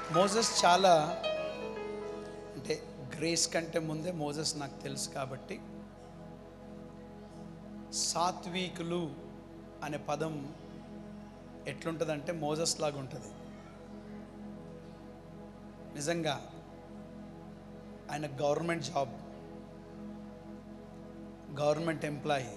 మోజస్ చాలా అంటే గ్రేస్ కంటే ముందే మోజస్ నాకు తెలుసు కాబట్టి సాత్వికులు అనే పదం ఎట్లుంటుందంటే మోజస్ లాగా ఉంటుంది నిజంగా ఆయన government job government employee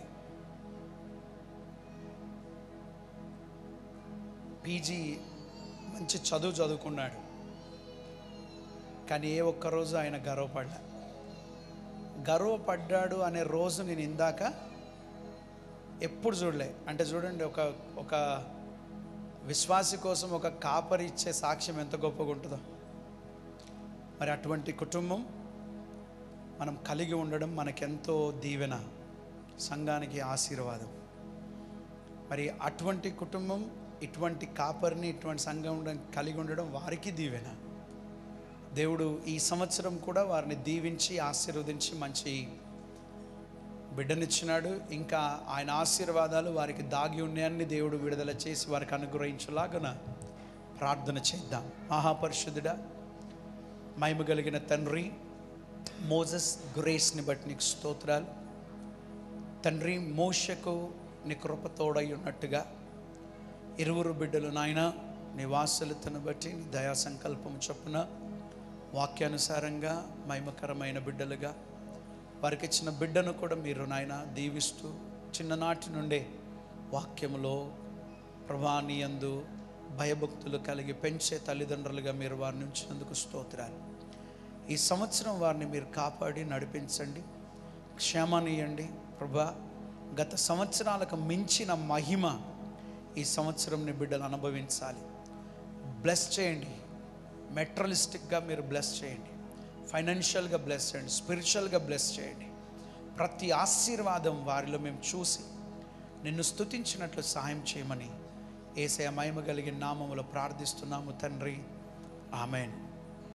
PG మంచి చదువు చదువుకున్నాడు కానీ ఏ ఒక్క రోజు ఆయన గర్వపడ్డా గర్వపడ్డాడు అనే రోజు నేను ఇందాక ఎప్పుడు చూడలే అంటే చూడండి ఒక ఒక విశ్వాసి కోసం ఒక కాపరి ఇచ్చే సాక్ష్యం ఎంత గొప్పగా ఉంటుందో మరి అటువంటి కుటుంబం మనం కలిగి ఉండడం మనకెంతో దీవెన సంఘానికి ఆశీర్వాదం మరి అటువంటి కుటుంబం ఇటువంటి కాపరిని ఇటువంటి సంఘం ఉండడం- కలిగి ఉండడం వారికి దీవెన దేవుడు ఈ సంవత్సరం కూడా వారిని దీవించి ఆశీర్వదించి మంచి బిడ్డనిచ్చినాడు ఇంకా ఆయన ఆశీర్వాదాలు వారికి దాగి ఉన్నాయని దేవుడు విడుదల చేసి వారికి అనుగ్రహించలాగన ప్రార్థన చేద్దాం మహాపరిశుద్ధుడా మహిమ కలిగిన తండ్రి మోజస్ గ్రేస్ని బట్టి నీకు స్తోత్రాలు తండ్రి మోషకు నీ కృప తోడై ఉన్నట్టుగా ఇరువురు బిడ్డలు నాయన నీ వాత్సల్యతను బట్టి నీ దయా సంకల్పం చొప్పున వాక్యానుసారంగా మహిమకరమైన బిడ్డలుగా వారికి ఇచ్చిన బిడ్డను కూడా మీరు నాయన దీవిస్తూ చిన్ననాటి నుండే వాక్యములో ప్రభానీయందు భయభక్తులు కలిగి పెంచే తల్లిదండ్రులుగా మీరు వారిని ఉంచినందుకు స్తోత్రాలు ఈ సంవత్సరం వారిని మీరు కాపాడి నడిపించండి క్షేమానియండి ప్రభా గత సంవత్సరాలకు మించిన మహిమ ఈ సంవత్సరం నీ బిడ్డలు అనుభవించాలి బ్లెస్ చేయండి మెట్రలిస్టిక్గా మీరు బ్లెస్ చేయండి ఫైనాన్షియల్గా బ్లెస్ చేయండి స్పిరిచువల్గా బ్లెస్ చేయండి ప్రతి ఆశీర్వాదం వారిలో మేము చూసి నిన్ను స్తుతించినట్లు సహాయం చేయమని ఏసయ మహిమ కలిగిన నామములో ప్రార్థిస్తున్నాము తండ్రి ఆమెన్